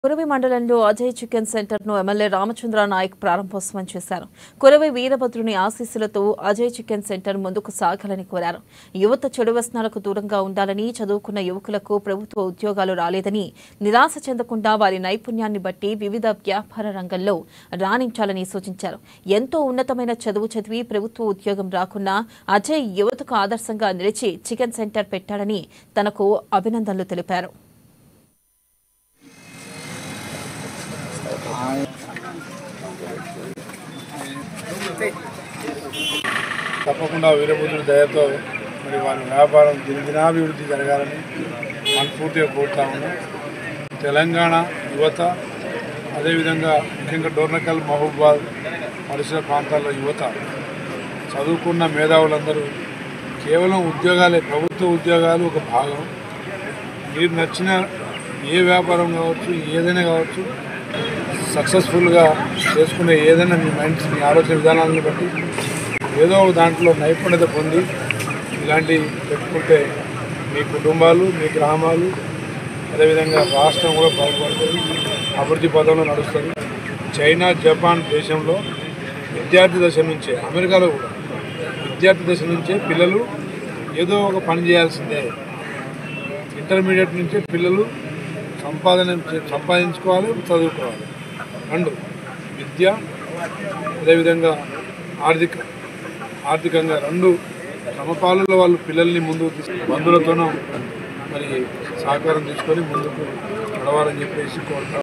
కురవి మండలంలో Ajay chicken centre ను MLA Ramachandra Naik ప్రారంభోత్సవం చేశారు కురవి వీరభద్రుని ఆశీస్సులతో అజయ్ చికెన్ సెంటర్ ముందుకు సాగాలని కోరారు యువత చెడు వ్యసనాలకు దూరంగా ఉండాలని చదువుకున్న యువకులకు ప్రభుత్వ ఉద్యోగాలు రాలేదని నిరాశ చెందకుండా వారి నైపుణ్యాన్ని బట్టి వివిధ వ్యాపార రంగంలో రాణించాలని సూచించారు ఎంతో ఉన్నతమైన చదువు చదివి ప్రభుత్వ ఉద్యోగం రాకున్నా అజయ్ యువతకు ఆదర్శంగా నిలిచి చికెన్ సెంటర్ పెట్టాడని తనకు అభినందనలు తెలిపారు తప్పకుండా వీరభద్రుడి దయతో మరి వారి వ్యాపారం దినదినాభివృద్ధి జరగాలని మనస్ఫూర్తిగా కోరుతా ఉన్నాం తెలంగాణ యువత అదేవిధంగా ముఖ్యంగా డోర్నకల్ మహబూబాద్ పరిసర ప్రాంతాల్లో యువత చదువుకున్న మేధావులందరూ కేవలం ఉద్యోగాలే ప్రభుత్వ ఉద్యోగాలు ఒక భాగం మీరు నచ్చిన ఏ వ్యాపారం కావచ్చు ఏదైనా కావచ్చు సక్సెస్ఫుల్గా చేసుకునే ఏదైనా మీ మైండ్స్ మీ ఆలోచన విధానాలను బట్టి ఏదో ఒక దాంట్లో నైపుణ్యత పొంది ఇలాంటి పెట్టుకుంటే మీ కుటుంబాలు మీ గ్రామాలు అదేవిధంగా రాష్ట్రం కూడా బాగుపడుతుంది అభివృద్ధి పదంలో నడుస్తుంది చైనా జపాన్ దేశంలో విద్యార్థి దశ నుంచే అమెరికాలో కూడా విద్యార్థి దశ నుంచే పిల్లలు ఏదో ఒక పని చేయాల్సిందే ఇంటర్మీడియట్ నుంచే పిల్లలు సంపాదన చే- సంపాదించుకోవాలి చదువుకోవాలి రెండు విద్య అదేవిధంగా ఆర్థిక ఆర్థికంగా రెండు సమపాలలో వాళ్ళు పిల్లల్ని ముందుకు తీసుకు బంధువులతోనూ మరి సహకారం తీసుకొని ముందుకు నడవాలని చెప్పేసి కోరుతాం